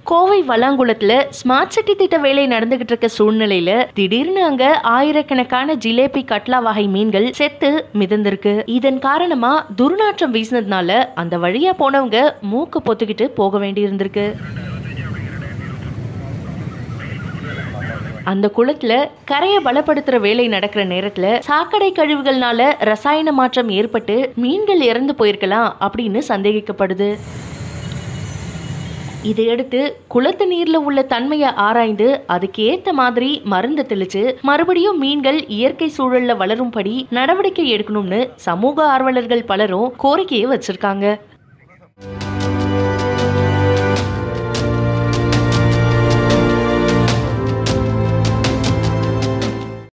Kovai வளாங்குளத்துல smart city திட்ட வேலை நடந்துகிட்டு இருக்க சூழ்நிலையில திடீர்னு அங்க ஆயிரக்கணக்கான ஜிலேபி கட்லா வகை மீன்கள் செத்து மிதந்திருக்கு இதன் காரணமா துர்நாற்றம் வீசினதுனால அந்த வழியா போனவங்க மூக்கு பொத்துக்கிட்டு போக வேண்டியிருந்திருக்கு அந்த குளத்துல கரையை பலப்படுத்துற வேலை நடக்கிற நேரத்துல சாக்கடை கழிவுகள்னால ரசாயன மாற்றம் ஏற்பட்டு மீன்கள் இறந்து போயிருக்கலாம் அப்படின்னு சந்தேகிக்கப்படுது இதையடுத்து குளத்து நீர்ல உள்ள தன்மையை ஆராய்ந்து அதுக்கு ஏத்த மாதிரி மருந்து தெளிச்சு மறுபடியும் மீன்கள் இயற்கை சூழல்ல வளரும்படி நடவடிக்கை எடுக்கணும்னு சமூக ஆர்வலர்கள் பலரும் கோரிக்கையை வச்சிருக்காங்க